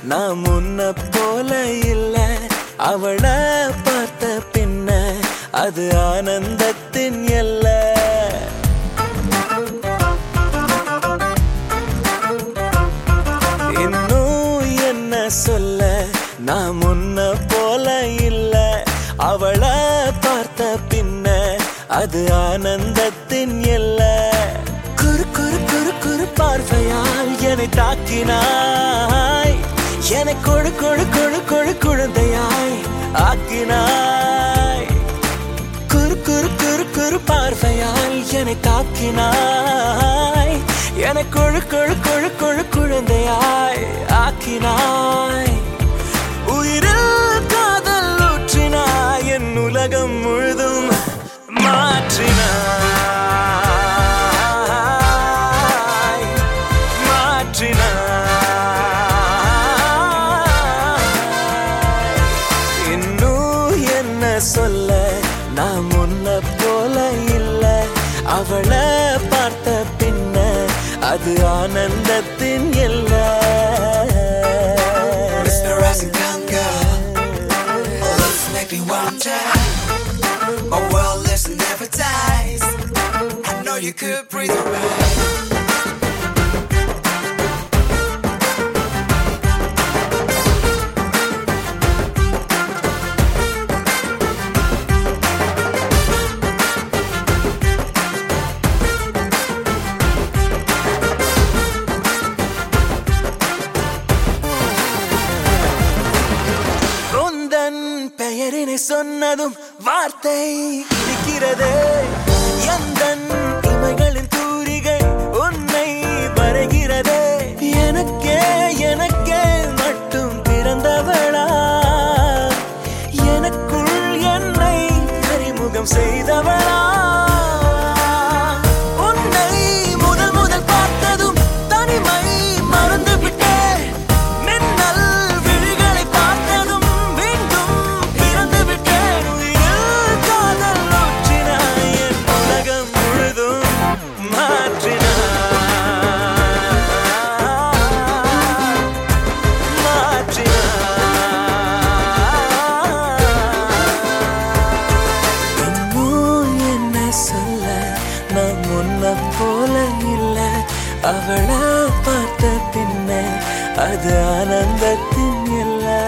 நான் முன்ன போல இல்ல அவள பார்த்த பின்ன அது ஆனந்தத்தின் எல்லை இன்னும் என்ன சொல்ல நான் முன்ன போல இல்ல அவள பார்த்த பின்ன அது ஆனந்தத்தின் எல்ல குறு குறு குறு குறு பார்வையால் என்னை தாக்கினாய் என்னை கொழு கொழு கொழு கொழு குழந்தையாய் ஆக்கினாய் குறு குறு குறு குறு பார்வையால் என்னை தாக்கினாய் என கொழு கொழு கொழு கொழு குழந்தையாய் ஆக்கினாய் உயிரில் காதல் ஊற்றினாய் என் உலகம் முழுதும் மாற்றினாய் மாற்றினாய் இன்னும் என்ன சொல்ல நான் முன்ன போல இல்ல அவளை பார்த்த பின்ன அது ஆனந்தத்தின் எல்ல Mr. Rising Ganga All this make me wonder My world lives and never dies I know you could breathe alright உந்தன் பெயரினை சொன்னதும் வார்த்தை இருக்கிறதே எந்தன் இமைகளின் தூரிகை உன்னை வரைகிறதே எனக்கே எனக்கே மட்டும் பிறந்தவளா எனக்குள் என்னை அறிமுகம் செய்தவளா உன்னை முதல் முதல் பார்த்ததும் தனிமை மறந்து விட்டேன் மின்னல் விழிகளை பார்த்ததும் மீண்டும் பிறந்து விட்டேன் உயிரில் காதல் ஊற்றினாய் என் உலகம் முழுதும் மாற்றினாய் மாற்றினாய் இன்னும் என்ன சொல்ல நான் முன்ன போல இல்ல அவள பார்த்த பின்ன அது ஆனந்தத்தின் இல்லை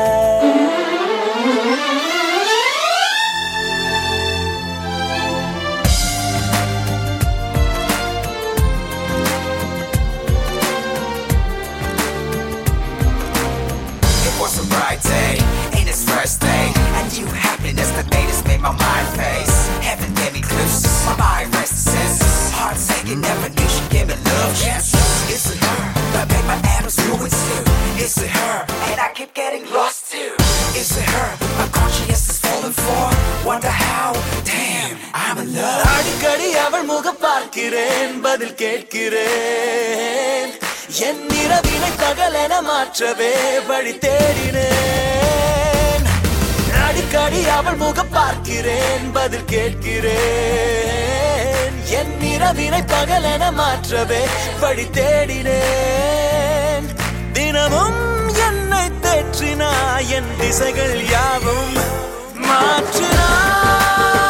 It was a bright day, in its first day And you happiness that made us make my mind face Heaven gave me clues, my mind restless Heart saying never knew she gave me love chances Is it her that made my atoms fluid too? Is it her and I keep getting lost too? Is it her my conscience is falling for? Wonder how, damn, I'm in love அடிக்கடி அவள் முக பார்க்கிறேன் பதில் கேட்கிறேன் என் இரவினை தகலென மாற்றவே வழி தேடினேன் அடிக்கடி அவள் முக பார்க்கிறேன் பதில் கேட்கிறேன் என் இரவினை பகலென மாற்றவே வழி தேடினேன் தினமும் என்னை தேற்றினாய் என் திசைகள் யாவும் மாற்றினாய்